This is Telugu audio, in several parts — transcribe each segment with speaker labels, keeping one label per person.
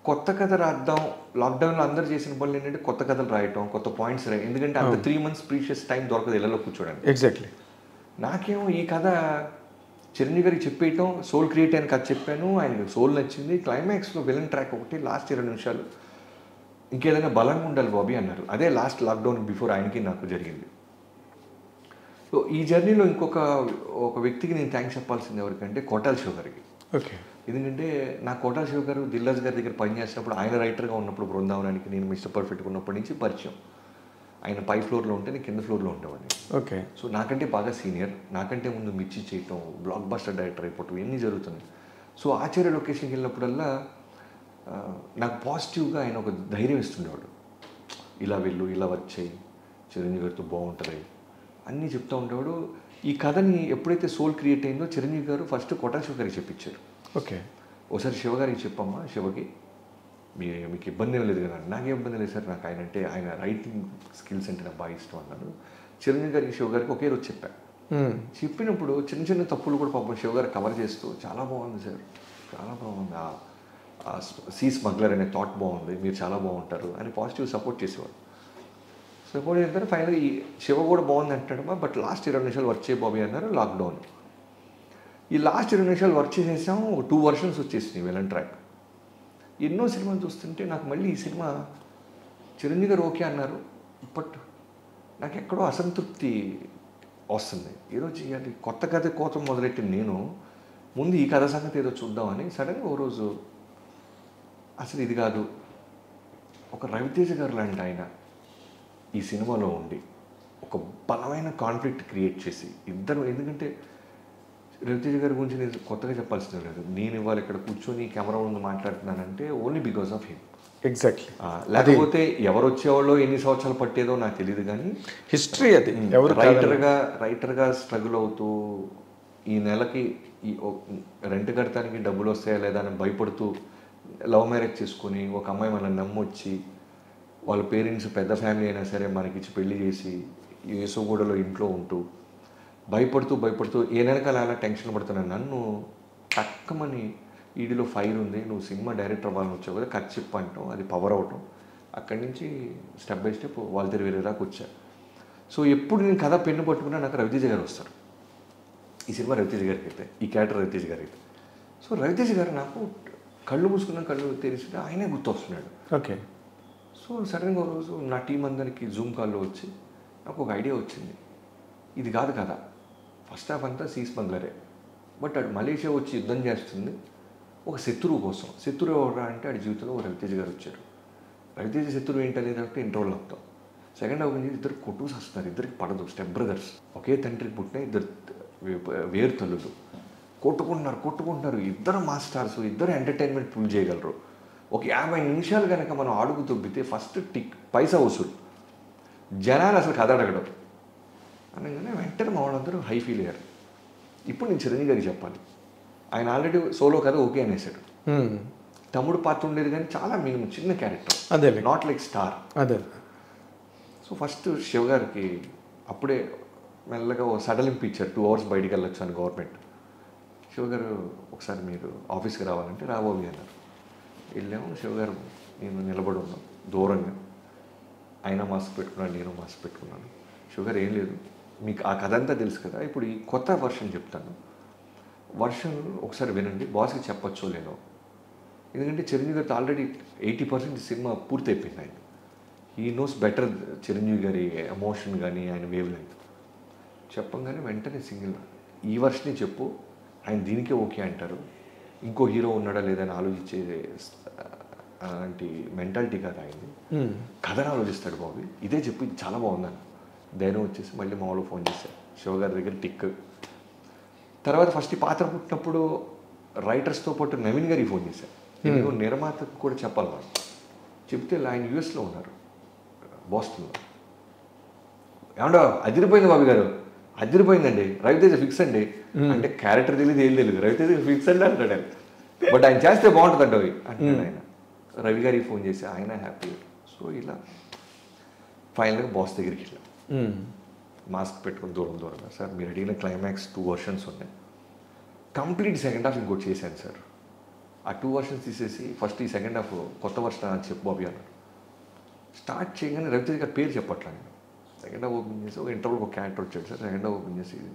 Speaker 1: కొత్త కథ రాద్దాం లాక్డౌన్లో అందరు చేసిన పనులు ఏంటంటే కొత్త కథలు రాయటం కొత్త పాయింట్స్ రాయటం ఎందుకంటే అంత త్రీ మంత్స్ ప్రీషియస్ టైం దొరకదు ఇళ్ళలో కూర్చోడానికి
Speaker 2: ఎగ్జాక్ట్లీ
Speaker 1: నాకేమో ఈ కథ చిరంజీవి గారికి చెప్పేయటం సోల్ క్రియేట్ అయిన కథ చెప్పాను ఆయనకి సోల్ నచ్చింది క్లైమాక్స్లో విలన్ ట్రాక్ ఒకటి లాస్ట్ ఇరవై నిమిషాలు ఇంకేదైనా బలంగా ఉండాలి బాబీ అన్నారు అదే లాస్ట్ లాక్డౌన్ బిఫోర్ ఆయనకి నాకు జరిగింది సో ఈ జర్నీలో ఇంకొక ఒక వ్యక్తికి నేను థ్యాంక్స్ చెప్పాల్సింది ఎవరికంటే కోటాల్ శివ గారికి
Speaker 2: ఓకే
Speaker 1: ఎందుకంటే నా కోటాల్ శివ గారు దిల్లాజ్ గారి దగ్గర పనిచేసినప్పుడు ఆయన రైటర్గా ఉన్నప్పుడు బృందావనానికి నేను మిస్టర్ పర్ఫెక్ట్గా ఉన్నప్పటి నుంచి పరిచయం ఆయన పై ఫ్లోర్లో ఉంటే నేను కింద ఫ్లోర్లో ఉండేవాడిని
Speaker 2: ఓకే
Speaker 1: సో నాకంటే బాగా సీనియర్ నాకంటే ముందు మిర్చి చేయటం బ్లాక్ బస్టర్ డైరెక్టర్ అయిపోవటం ఇవన్నీ జరుగుతున్నాయి సో ఆచార్య లొకేషన్కి వెళ్ళినప్పుడల్లా ఆ, నాకు పాజిటివ్గా ఆయన ఒక ధైర్యం ఇస్తుండేవాడు ఇలా వెళ్ళు ఇలా వర్క్ చేయి చిరంజీవి గారితో బాగుంటుంది అన్నీ చెప్తూ ఉండేవాడు ఈ కథని ఎప్పుడైతే సోల్ క్రియేట్ అయిందో చిరంజీవి గారు ఫస్ట్ కొటా శివ గారికి చెప్పించారు
Speaker 2: ఓకే
Speaker 1: ఒకసారి శివగారికి చెప్పమ్మా శివకి మీ మీకు ఇబ్బంది ఏం లేదు కదా నాకే ఇబ్బంది లేదు సార్ నాకు ఆయన అంటే ఆయన రైటింగ్ స్కిల్స్ అంటే నాకు బాగా ఇష్టం అన్నాడు చిరంజీవి గారికి శివ గారికి ఒకే రోజు చెప్పా చెప్పినప్పుడు చిన్న చిన్న తప్పులు కూడా పాపం శివ గారు కవర్ చేస్తూ చాలా బాగుంది సార్ చాలా బాగుంది ఆ- ఆ సీ స్మగ్లర్ అనే థాట్ బాగుంది మీరు చాలా బాగుంటారు అని పాజిటివ్ సపోర్ట్ చేసేవారు సపోర్ట్ చేస్తారు ఫైనల్ ఈ శివ కూడా బాగుంది అంటాడమ్మా బట్ లాస్ట్ ఇరవై నిమిషాలు వర్క్ చేయ బాబీ అన్నారు లాక్డౌన్ ఈ లాస్ట్ ఇరవై నిమిషాలు వర్క్ చేసేసాం ఒక టూ వర్షన్స్ వచ్చేసినాయి వెలన్ ట్రాక్ ఎన్నో సినిమాలు చూస్తుంటే నాకు మళ్ళీ ఈ సినిమా చిరంజీవి గారు ఓకే అన్నారు బట్ నాకు ఎక్కడో అసంతృప్తి వస్తుంది ఏదో చేయాలి కొత్త కథ కోతం మొదలెట్టిన నేను ముందు ఈ కథ సంగతి ఏదో చూద్దామని సడన్గా ఓ రోజు అసలు ఇది కాదు ఒక రవితేజ గారు లాంటి ఆయన ఈ సినిమాలో ఉండి ఒక బలమైన కాన్ఫ్లిక్ట్ క్రియేట్ చేసి ఇద్దరు ఎందుకంటే రవితేజ గారి గురించి నేను కొత్తగా చెప్పాల్సిన లేదు నేను ఇవాళ ఇక్కడ కూర్చొని కెమెరా ముందు మాట్లాడుతున్నానంటే only because of him
Speaker 2: exactly
Speaker 1: లేకపోతే ఎవరు వచ్చేవాళ్ళో ఎన్ని సంవత్సరాలు పట్టేదో నాకు తెలియదు కానీ
Speaker 2: హిస్టరీ అది ఎవరు
Speaker 1: రైటర్గా రైటర్గా స్ట్రగుల్ అవుతూ ఈ నెలకి ఈ రెంట్ కడతానికి డబ్బులు వస్తాయా లేదా అని భయపడుతూ లవ్ మ్యారేజ్ చేసుకొని ఒక అమ్మాయి మనల్ని నమ్మొచ్చి వాళ్ళ పేరెంట్స్ పెద్ద ఫ్యామిలీ అయినా సరే మనకి ఇచ్చి పెళ్లి చేసి యేసుగూడలో ఇంట్లో ఉంటూ భయపడుతూ భయపడుతూ ఏ నెలకాల అలా టెన్షన్ పడుతున్నా నన్ను టక్కమని ఈడిలో ఫైర్ ఉంది నువ్వు సినిమా డైరెక్టర్ అవ్వాలని వచ్చావు కదా కట్ చెప్పు అంటాం అది పవర్ అవటం అక్కడి నుంచి స్టెప్ బై స్టెప్ వాళ్ళ దగ్గర వేరే దాకా వచ్చా సో ఎప్పుడు నేను కథ పెన్ను పట్టుకున్నా నాకు రవితేజ గారు వస్తారు ఈ సినిమా రవితేజ గారికి అయితే ఈ క్యారెక్టర్ రవితేజ గారికి అయితే సో రవితేజ గారు నాకు కళ్ళు మూసుకున్న కళ్ళు తెరిచి ఆయనే గుర్తొస్తున్నాడు
Speaker 2: ఓకే
Speaker 1: సో సడన్గా ఒక రోజు నా టీం అందరికి జూమ్ కాల్లో వచ్చి నాకు ఒక ఐడియా వచ్చింది ఇది కాదు కదా ఫస్ట్ హాఫ్ అంతా సీ స్మగ్లరే బట్ అటు మలేషియా వచ్చి యుద్ధం చేస్తుంది ఒక శత్రువు కోసం శత్రువు ఎవరా అంటే ఆడి జీవితంలో ఒక రవితేజ గారు వచ్చారు రవితేజ శత్రువు ఏంటనేది అంటే ఇంటర్వల్ అవుతాం సెకండ్ హాఫ్ నుంచి ఇద్దరు కొట్టుకు వస్తున్నారు ఇద్దరికి పడదు స్టెప్ బ్రదర్స్ ఒకే తండ్రికి పుట్టిన ఇద్దరు వే- వేరు తల్లులు కొట్టుకుంటున్నారు కొట్టుకుంటున్నారు ఇద్దరు మాస్టర్స్ ఇద్దరు ఎంటర్టైన్మెంట్ పుల్ చేయగలరు ఒక యాభై నిమిషాలు కనుక మనం అడుగు తొబ్బితే ఫస్ట్ టిక్ పైసా వసూలు జనాలు అసలు కథ అడగడం అనగానే వెంటనే మా వాళ్ళందరూ హై ఫీల్ అయ్యారు ఇప్పుడు నేను చిరంజీవి గారికి చెప్పాలి ఆయన ఆల్రెడీ సోలో కథ ఓకే అనేసాడు తమ్ముడు పాత్ర ఉండేది కానీ చాలా మినిమం చిన్న క్యారెక్టర్
Speaker 2: అదేలే.
Speaker 1: నాట్ లైక్ స్టార్
Speaker 2: అదే
Speaker 1: సో ఫస్ట్ శివ గారికి అప్పుడే మెల్లగా ఓ సడలింపు ఇచ్చారు టూ అవర్స్ బయటికి వెళ్ళొచ్చు అని గవర్నమెంట్ శివ గారు ఒకసారి మీరు ఆఫీస్కి రావాలంటే రాబోవి అన్నారు వెళ్ళాము శివ గారు నేను నిలబడి ఉన్నాం దూరంగా ఆయన మాస్క్ పెట్టుకున్నాను నేను మాస్క్ పెట్టుకున్నాను శివ గారు ఏం లేదు మీకు ఆ కథ అంతా తెలుసు కదా ఇప్పుడు ఈ కొత్త వర్షన్ చెప్తాను వర్షన్ ఒకసారి వినండి బాస్కి చెప్పొచ్చో లేదో ఎందుకంటే చిరంజీవి గారితో ఆల్రెడీ ఎయిటీ పర్సెంట్ సినిమా పూర్తి అయిపోయింది ఆయన ఈ నోస్ బెటర్ చిరంజీవి గారి ఎమోషన్ కానీ ఆయన వేవ్ లెంత్ చెప్పంగానే వెంటనే సింగిల్ ఈ వర్షనే చెప్పు ఆయన దీనికే ఓకే అంటారు ఇంకో హీరో ఉన్నాడా లేదా అని ఆలోచించే అలాంటి మెంటాలిటీ కాదు ఆయనది కథను ఆలోచిస్తాడు బాబు ఇదే చెప్పు ఇది చాలా బాగుందని ధైర్యం వచ్చేసి మళ్ళీ మామూలు ఫోన్ చేశారు శివ గారి దగ్గర టిక్ తర్వాత ఫస్ట్ ఈ పాత్ర పుట్టినప్పుడు రైటర్స్తో పాటు నవీన్ గారికి ఫోన్ చేశారు నేను నిర్మాతకు కూడా చెప్పాలి మనం చెప్తే ఆయన యూఎస్లో ఉన్నారు బాస్టన్లో ఏమండో అదిరిపోయింది బాబు గారు అదిరిపోయిందండి రవితేజ ఫిక్స్ అండి అంటే క్యారెక్టర్ తెలియదు ఏం తెలియదు రవితేజ ఫిక్స్ అండి అంటాడు ఆయన బట్ ఆయన చేస్తే బాగుంటుందంట అవి అంటాడు ఆయన రవి గారికి ఫోన్ చేసి ఆయన హ్యాపీ సో ఇలా ఫైనల్గా బాస్ దగ్గరికి వెళ్ళాం మాస్క్ పెట్టుకుని దూరం దూరంగా సార్ మీరు అడిగిన క్లైమాక్స్ టూ వర్షన్స్ ఉన్నాయి కంప్లీట్ సెకండ్ హాఫ్ ఇంకోటి చేశాను సార్ ఆ టూ వర్షన్స్ తీసేసి ఫస్ట్ ఈ సెకండ్ హాఫ్ కొత్త వర్షన్ అని చెప్పు బాబీ అన్నారు స్టార్ట్ చేయగానే రవితేజ గారి పేరు చెప్పట్లా నేను సెకండ్ హాఫ్ ఓపెన్ చేసి ఒక ఇంటర్వ్యూకి ఒక క్యారెక్టర్ వచ్చాడు సార్ సెకండ్ హాఫ్ ఓపెన్ చేసి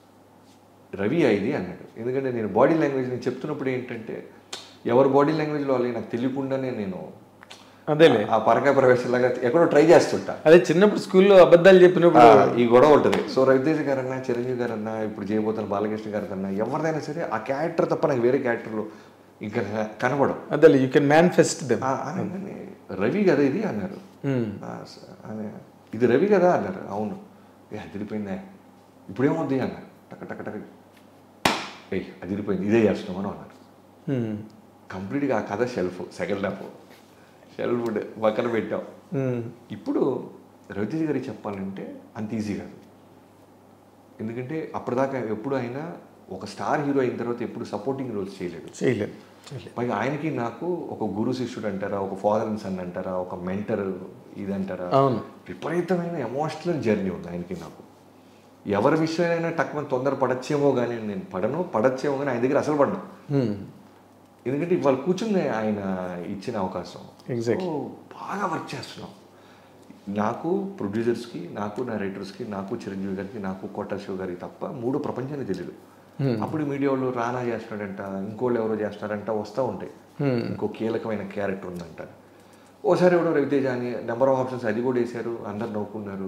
Speaker 1: రవి ఇది అన్నాడు ఎందుకంటే నేను బాడీ లాంగ్వేజ్ నేను చెప్తున్నప్పుడు ఏంటంటే ఎవరి బాడీ లాంగ్వేజ్లో వాళ్ళకి నాకు తెలియకుండానే నేను
Speaker 2: అదేలే
Speaker 1: ఆ పరకాయ ప్రవేశంలాగా ఎక్కడో ట్రై చేస్తుంటా
Speaker 2: అదే చిన్నప్పుడు స్కూల్లో అబద్ధాలు చెప్పినప్పుడు
Speaker 1: ఆ, ఈ గొడవ ఉంటుంది సో రవితేజ గారన్నా చిరంజీవి గారన్నా ఇప్పుడు చేయబోతున్న బాలకృష్ణ గారికన్నా ఎవరిదైనా సరే ఆ క్యారెక్టర్ తప్ప నాకు వేరే క్యారెక్టర్లు ఇంకా కనబడం
Speaker 2: అదేలే యూ కెన్ మేనిఫెస్ట్ దెమ్
Speaker 1: ఆ, అనగానే రవి కదా ఇది అన్నారు ఆ, స- అనే, ఇది రవి కదా అన్నారు అవును ఏ అదిరిపోయిందే ఇప్పుడేమవుద్ది అన్నారు టక టక టక ఏయ్ అదిరిపోయింది ఇదే చేస్తున్నాం అని అన్నారు కంప్లీట్గా ఆ కథ షెల్ఫ్ సెకండ్ హాఫ్ షెల్ఫ్ పక్కన పెట్టాం ఇప్పుడు రవితేజ గారికి చెప్పాలంటే అంత ఈజీ కాదు ఎందుకంటే అప్పటిదాకా ఎప్పుడు అయినా ఒక స్టార్ హీరో అయిన తర్వాత ఎప్పుడు సపోర్టింగ్ రోల్స్ చేయలేడు
Speaker 2: చేయలేదు చేయలేదు
Speaker 1: పైగా ఆయనకి నాకు ఒక గురు శిష్యుడు అంటారా ఒక ఫాదర్ అండ్ సన్ అంటారా ఒక మెంటర్ ఇది అంటారా
Speaker 2: అవును.
Speaker 1: విపరీతమైన ఎమోషనల్ జర్నీ ఉంది ఆయనకి నాకు ఎవరి విషయమైనా తక్కువ తొందర పడచ్చేమో కానీ నేను పడను పడచ్చేమో కానీ ఆయన దగ్గర అసలు పడను
Speaker 2: Hmm.
Speaker 1: ఎందుకంటే ఇవాళ కూర్చుంది ఆయన ఇచ్చిన అవకాశం
Speaker 2: Exactly.
Speaker 1: సో బాగా వర్క్ చేస్తున్నాం నాకు ప్రొడ్యూసర్స్కి నాకు నా రైటర్స్కి నాకు చిరంజీవి గారికి నాకు కోటా శివ గారికి తప్ప మూడు ప్రపంచానికి తెలియదు అప్పుడు మీడియా వాళ్ళు రానా చేస్తున్నాడంట ఇంకోళ్ళు ఎవరో చేస్తున్నారంట వస్తూ ఉంటాయి ఇంకో కీలకమైన క్యారెక్టర్ ఉందంట ఓసారి ఎవడో రవితేజ అని నెంబర్ ఆఫ్ ఆప్షన్స్ అది కూడా వేశారు అందరు నవ్వుకున్నారు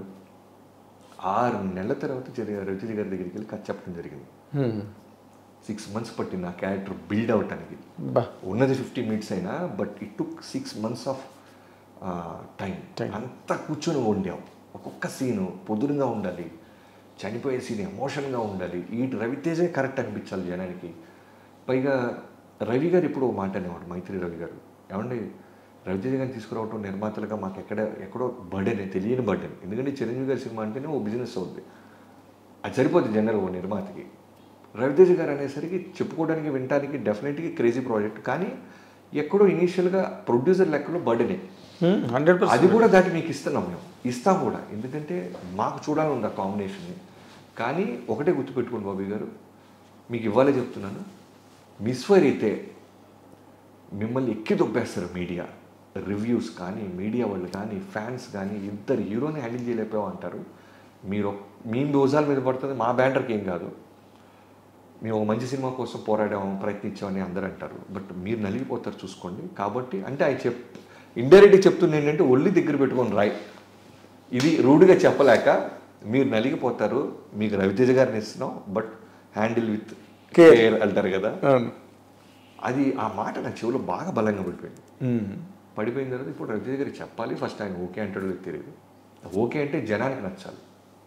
Speaker 1: ఆరు నెలల తర్వాత చిర- రవితేజ గారి దగ్గరికి వెళ్ళి కథ చెప్పడం జరిగింది
Speaker 2: Hmm.
Speaker 1: సిక్స్ మంత్స్ పట్టింది ఆ క్యారెక్టర్ బిల్డ్ అవటానికి
Speaker 2: బా
Speaker 1: ఉన్నది ఫిఫ్టీ మినిట్స్ అయినా but it took six months of time
Speaker 2: Time.
Speaker 1: అంతా కూర్చొని వండాం ఒక్కొక్క సీను పొదురుగా ఉండాలి చనిపోయే సీన్ ఎమోషన్గా ఉండాలి ఈ రవితేజే కరెక్ట్ అనిపించాలి జనానికి పైగా రవి గారు ఇప్పుడు ఓ మాట అనేవాడు మైత్రి రవి గారు ఏమండి రవితేజ గారిని తీసుకురావటం నిర్మాతలుగా మాకు ఎక్కడ ఎక్కడో బర్డెన్ తెలియని బర్డెన్ ఎందుకంటే చిరంజీవి గారి సినిమా అంటేనే ఓ బిజినెస్ అవుద్ది అది సరిపోతుంది జనరల్ ఓ నిర్మాతకి రవితేజ గారు అనేసరికి చెప్పుకోవడానికి వినడానికి డెఫినెట్గా క్రేజీ ప్రాజెక్ట్ కానీ ఎక్కడో ఇనీషియల్గా ప్రొడ్యూసర్ లెక్కలో బర్డెనే
Speaker 2: హండ్రెడ్
Speaker 1: అది కూడా దాటి మీకు ఇస్తున్నాం మేము ఇస్తాం కూడా ఎందుకంటే మాకు చూడాలని ఉంది ఆ కాంబినేషన్ని కానీ ఒకటే గుర్తుపెట్టుకోండి బాబీ గారు మీకు ఇవ్వాలే చెప్తున్నాను మిస్ఫర్ అయితే మిమ్మల్ని ఎక్కి దొబ్బేస్తారు మీడియా రివ్యూస్ కానీ మీడియా వాళ్ళు కానీ ఫ్యాన్స్ కానీ ఇద్దరు హీరోని హ్యాండిల్ చేయలేకపోయావు అంటారు మీరు మీ భుజాల మీద పడుతుంది మా బ్యానర్కి ఏం కాదు మేము ఒక మంచి సినిమా కోసం పోరాడాము ప్రయత్నించామని అందరూ అంటారు బట్ మీరు నలిగిపోతారు చూసుకోండి కాబట్టి అంటే ఆయన చెప్ ఇండైరెక్ట్గా చెప్తుంది ఏంటంటే ఒళ్ళి దగ్గర పెట్టుకొని రాయ్ ఇది రూడ్గా చెప్పలేక మీరు నలిగిపోతారు మీకు రవితేజ గారిని ఇస్తున్నాం but handle with
Speaker 2: Care.
Speaker 1: Care అంటారు కదా
Speaker 2: అవును
Speaker 1: అది ఆ మాట నా చెవిలో బాగా బలంగా పడిపోయింది
Speaker 2: Hmm.
Speaker 1: పడిపోయిన తర్వాత ఇప్పుడు రవితేజ గారికి చెప్పాలి ఫస్ట్ ఆయన ఓకే అంటాడో లేదో తెలియదు ఓకే అంటే జనానికి నచ్చాలి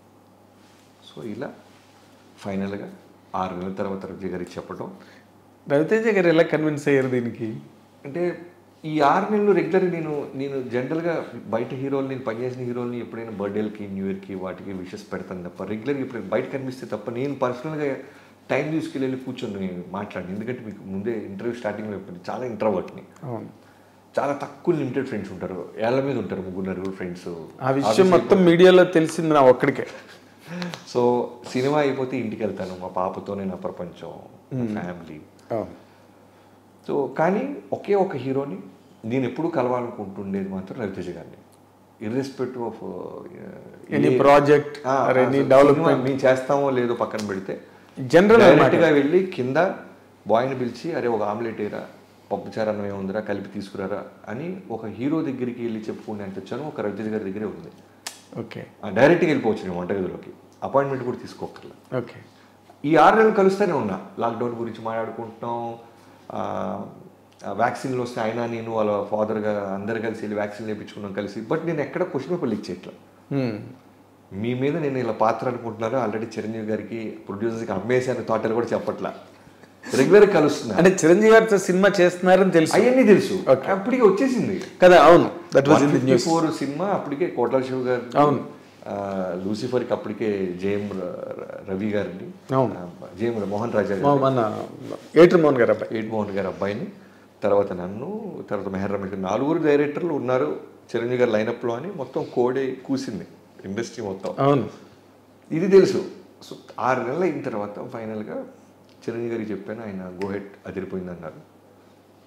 Speaker 1: సో ఇలా ఫైనల్గా ఆరు నెలల తర్వాత రవితేజ గారికి చెప్పడం
Speaker 2: రవితేజ గారు ఎలా కన్విన్స్ అయ్యారు దీనికి
Speaker 1: అంటే ఈ ఆరు నెలలు రెగ్యులర్ నేను నేను జనరల్గా బయట హీరోలు నేను పనిచేసిన హీరోల్ని ఎప్పుడైనా బర్త్డేలకి న్యూ ఇయర్కి వాటికి విషెస్ పెడతాను తప్ప రెగ్యులర్గా ఇప్పుడు బయట కనిపిస్తే తప్ప నేను పర్సనల్గా టైం తీసుకెళ్ళి కూర్చొని మాట్లాడి ఎందుకంటే మీకు ముందే ఇంటర్వ్యూ స్టార్టింగ్లో చెప్పింది చాలా ఇంట్రవర్ట్ని
Speaker 2: అవును
Speaker 1: చాలా తక్కువ లిమిటెడ్ ఫ్రెండ్స్ ఉంటారు ఏళ్ళ మీద ఉంటారు ముగ్గురు నలుగురు ఫ్రెండ్స్
Speaker 2: ఆ విషయం మొత్తం మీడియాలో తెలిసింది నా ఒక్కడికే
Speaker 1: సో సినిమా అయిపోతే ఇంటికి వెళ్తాను మా పాపతోనే నా ప్రపంచం ఫ్యామిలీ
Speaker 2: అవును
Speaker 1: సో కానీ ఒకే ఒక హీరోని నేను ఎప్పుడూ కలవాలనుకుంటుండేది మాత్రం రవితేజ గారిని irrespective of
Speaker 2: Any project or any development.
Speaker 1: మేము చేస్తామో లేదో పక్కన పెడితే
Speaker 2: జనరల్
Speaker 1: డైరెక్ట్గా వెళ్ళి కింద బాయ్ని పిలిచి అరే ఒక ఆమ్లెట్ ఏరా పప్పుచారు అన్నం ఏముందిరా కలిపి తీసుకురారా అని ఒక హీరో దగ్గరికి వెళ్ళి చెప్పుకునే అంత వచ్చాను ఒక రవితేజ గారి దగ్గరే ఉంది
Speaker 2: ఓకే
Speaker 1: ఆ, డైరెక్ట్గా వెళ్ళిపోవచ్చు నేను వంటగదిలోకి అపాయింట్మెంట్ కూడా తీసుకోకర్లా
Speaker 2: ఓకే
Speaker 1: ఈ ఆరు నెలలు కలుస్తూనే ఉన్నా లాక్డౌన్ గురించి మాట్లాడుకుంటున్నాం ఆ, ఆ వ్యాక్సిన్లు వస్తే ఆయన నేను వాళ్ళ ఫాదర్గా అందరు కలిసి వెళ్ళి వ్యాక్సిన్ వేయించుకున్నాం కలిసి బట్ నేను ఎక్కడ క్వశ్చన్ పేపర్ లీక్ చేయట్లా
Speaker 2: Hmm.
Speaker 1: మీ మీద నేను ఇలా పాత్ర అనుకుంటున్నాను ఆల్రెడీ చిరంజీవి గారికి ప్రొడ్యూసర్స్కి అమ్మేసాను థాటలు కూడా చెప్పట్లా రెగ్యులర్గా కలుస్తున్నా
Speaker 2: అంటే చిరంజీవి గారితో సినిమా చేస్తున్నారని తెలుసు
Speaker 1: అవన్నీ తెలుసు అప్పటికే వచ్చేసింది
Speaker 2: కదా అవును that was in the news
Speaker 1: four సినిమా అప్పటికే కోట్ల శివ గారు
Speaker 2: అవును.
Speaker 1: లూసిఫర్కి అప్పటికే జేఎం ర- ర- రవి గారిని
Speaker 2: అవును.
Speaker 1: ఆ, జేఎం మోహన్ రాజా గారు
Speaker 2: మన ఏటర్ మోహన్ గారు అబ్బాయి
Speaker 1: ఎయిట్ మోహన్ గారి అబ్బాయిని తర్వాత నన్ను తర్వాత మెహర్ రమేష్ గారు నలుగురు డైరెక్టర్లు ఉన్నారు చిరంజీవి గారి లైనప్లో అని మొత్తం కోడే కూసింది ఇండస్ట్రీ మొత్తం
Speaker 2: అవును
Speaker 1: ఇది తెలుసు సో ఆరు నెలలు అయిన తర్వాత ఫైనల్గా చిరంజీవి గారికి చెప్పాను ఆయన గోహెడ్ అదిరిపోయింది అన్నారు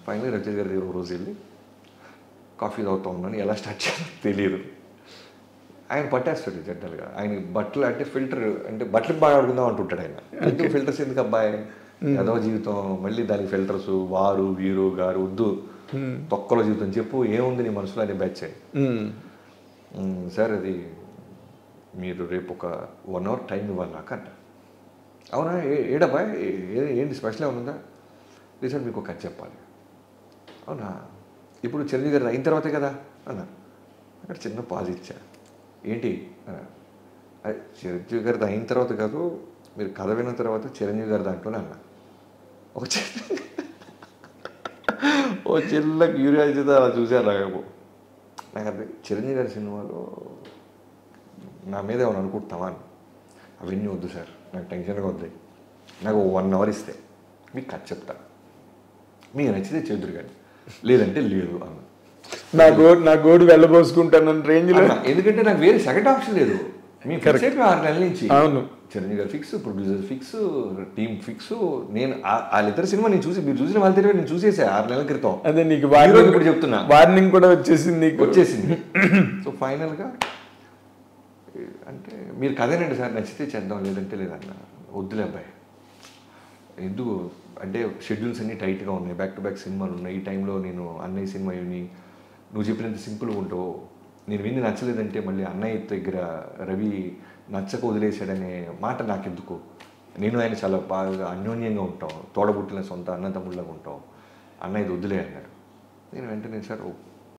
Speaker 1: ఫైనల్గా రవితేజ్ గారి దగ్గర ఒక రోజు వెళ్ళి కాఫీ తాగుతూ ఉన్నాను ఎలా స్టార్ట్ చేయాలో తెలియదు ఆయన పట్టేస్తాడు జనరల్గా ఆయన బట్టలు అంటే ఫిల్టర్ అంటే బట్టలు బాగా ఆడుకుందాం అంటుంటాడు ఆయన ఎందుకు ఫిల్టర్స్ ఎందుకు అబ్బాయి ఏదో జీవితం మళ్ళీ దానికి ఫిల్టర్స్ వారు వీరు గారు వద్దు తొక్కల జీవితం చెప్పు ఏముంది నీ మనసులో అని బ్యాచ్
Speaker 2: మ్మ్.
Speaker 1: సార్ అది మీరు రేపు ఒక వన్ అవర్ టైం ఇవ్వాలి నాకు అంట అవునా ఏ- ఏడబ్బా ఏ- ఏ- ఏంటి స్పెషల్ ఏమైనా ఉందా లేదు సార్ మీకు ఒక కథ చెప్పాలి అవునా ఇప్పుడు చిరంజీవి గారు అయిన తర్వాతే కదా అన్న అక్కడ చిన్న పాజ్ ఇచ్చా ఏంటి అన్నా. "అయ్, చిరంజీవి గారిది అయిన తర్వాత కాదు మీరు కథ విన్న తర్వాత చిరంజీవి గారి దాంట్లోనే అన్న ఒక చిన్న ఓ చిన్న క్యూరియాసిటీతో అలా చూశాను నాకు నాకు అది చిరంజీవి గారి సినిమాలో నా మీద ఏమైనా అనుకుంటున్నావా అని అవన్నీ వద్దు సార్ నాకు టెన్షన్గా వద్దు నాకు వన్ అవర్ ఇస్తే మీకు కథ చెప్తా మీకు నచ్చితే చేదురు కానీ లేదంటే లేదు అన్న
Speaker 2: నా గోడు నా గోడు వెళ్ళబోసుకుంటాను రేంజ్ లో
Speaker 1: అన్న, ఎందుకంటే నాకు వేరే సెకండ్ ఆప్షన్ లేదు మీ ఫిక్స్ అయిపోయి ఆరు నెలల నుంచి
Speaker 2: అవును.
Speaker 1: చిరంజీవి గారు fix producer fix team fix నేను ఆ- వాళ్ళిద్దరు సినిమా నేను చూసి మీరు చూసిన వాళ్ళ తెలివి నేను చూసేసా ఆరు నెలల క్రితం
Speaker 2: అదే నీకు
Speaker 1: ఈరోజు
Speaker 2: వార్నింగ్
Speaker 1: ఇప్పుడు చెప్తున్నా
Speaker 2: వార్నింగ్ కూడా వచ్చేసింది నీకు
Speaker 1: వచ్చేసింది సో ఫైనల్గా అంటే మీరు కథేనండి సార్ నచ్చితే చేద్దాం లేదంటే లేదన్న వద్దులే అబ్బాయి ఎందుకు అంటే షెడ్యూల్స్ అన్నీ టైట్గా ఉన్నాయి బ్యాక్ టు బ్యాక్ సినిమాలు ఉన్నాయి ఈ టైంలో నేను అన్నయ్య సినిమా విని నువ్వు చెప్పినంత సింపుల్గా ఉంటావు నేను విని నచ్చలేదంటే మళ్ళీ అన్నయ్య దగ్గర రవి నచ్చక వదిలేశాడనే మాట నాకెందుకు నేను ఆయన చాలా బాగా అన్యోన్యంగా ఉంటాం తోడబుట్టిన సొంత అన్నతమ్ముళ్ళగా ఉంటాం అన్నయ్య ఇది వదిలే అన్నాడు నేను వెంటనే సార్ ఓ-